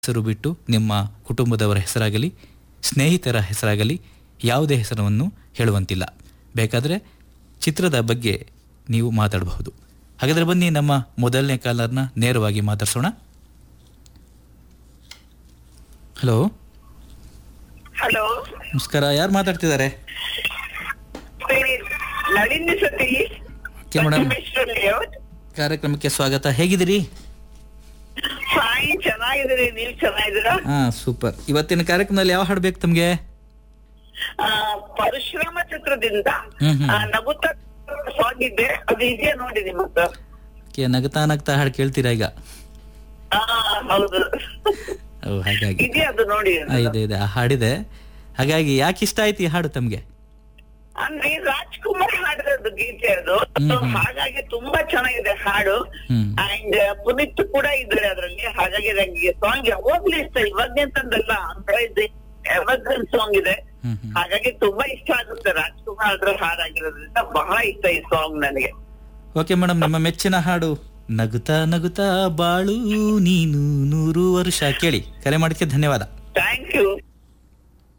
ಹೆಸರು ಬಿಟ್ಟು ನಿಮ್ಮ ಕುಟುಂಬದವರ ಹೆಸರಾಗಲಿ ಸ್ನೇಹಿತರ ಹೆಸರಾಗಲಿ ಯಾವುದೇ ಹೆಸರನ್ನು ಹೇಳುವಂತಿಲ್ಲ ಬೇಕಾದರೆ ಚಿತ್ರದ ಬಗ್ಗೆ ನೀವು ಮಾತಾಡಬಹುದು ಹಾಗಾದರೆ ಬನ್ನಿ ನಮ್ಮ ಮೊದಲನೇ ಕಾಲರ್ನ ನೇರವಾಗಿ ಮಾತಾಡ್ಸೋಣ ಹಲೋ ಹಲೋ ನಮಸ್ಕಾರ ಯಾರು ಮಾತಾಡ್ತಿದ್ದಾರೆ Nalini Satish okay madam layout ಕಾರ್ಯಕ್ರಮಕ್ಕೆ ಸ್ವಾಗತ ಹೇಗಿದ್ದೀರಿ ಫೈನ್ ಚೆನ್ನಾಗಿದ್ದೀರಿ ನೀವ್ ಚೆನ್ನಾಗಿದ್ದೀರಾ ಹಾಂ ಸೂಪರ್ ಇವತ್ತಿನ ಕಾರ್ಯಕ್ರಮದಲ್ಲಿ ಯಾವ ಹಾಡು ಬೇಕು ತಮಗೆ ಆ, ಪರಶುರಾಮ ಚಿತ್ರದಿಂದ ಹ್ಮ್ ಹ್ಮ್. ಆ, ನಗುತ್ತ ಸಾಂಗ್ ಇದೆ ಅದು ಇದೆಯಾ ನೋಡಿ ನಿಮ್ಮ ಹತ್ರ ಓಕೆ ನಗ್ತಾ ನಗ್ತಾ ಹಾಡು ಕೇಳ್ತೀರಾ ಈಗ ಆ, ಹೌದು ಓ ಹಾಗಾಗಿ ಇದೆಯಾ ಅದು ನೋಡಿ ಆ, ಇದೆ ಇದೆ ಆ ಹಾಡಿದೆ ಹಾಗಾಗಿ ಯಾಕೆ ಇಷ್ಟ ಆಯ್ತು ಈ ಹಾಡು ತಮಗೆ ಅಂದ್ರೆ ರಾಜ್ಕುಮಾರ್ ಹಾಡಿರೋದು ಗೀತೆ ಅದು ಹ್ಮ್ So, ಹ್ಮ್. ಹಾಗಾಗಿ ತುಂಬಾ ಚೆನ್ನಾಗಿದೆ ಹಾಡು ಹ್ಮ್. ಅಂಡ್ ಪುನೀತ್ ಕೂಡ ಇದ್ದಾರೆ ಅದ್ರಲ್ಲಿ ಹಾಗಾಗಿ ನಂಗೆ ಸಾಂಗ್ ಯಾವಾಗ್ಲೂ ಇಷ್ಟ ಇವಾಗ್ಲೇ ಅಂತಂದಲ್ಲ ಅಂದ್ರೆ ಇದು ಎವರ್ಗ್ರೀನ್ ಸಾಂಗ್ ಇದೆ ಹ್ಮ್ ಹ್ಮ್ ಹಾಗಾಗಿ ತುಂಬಾ ಇಷ್ಟ ಆಗುತ್ತೆ ರಾಜ್ಕುಮಾರ್ ಅದ್ರ ಹಾಡಾಗಿರೋದ್ರಿಂದ ಬಹಳ ಇಷ್ಟ ಈ ಸಾಂಗ್ ನನಗೆ ಓಕೆ ಮೇಡಮ್ ನಿಮ್ಮ ಮೆಚ್ಚಿನ ಹಾಡು ನಗುತ್ತಾ ನಗುತ್ತಾ ಬಾಳು ನೀನು ನೂರು ವರ್ಷ ಕೇಳಿ ಕರೆ ಮಾಡಿಕೆ ಧನ್ಯವಾದ ಥ್ಯಾಂಕ್ ಯು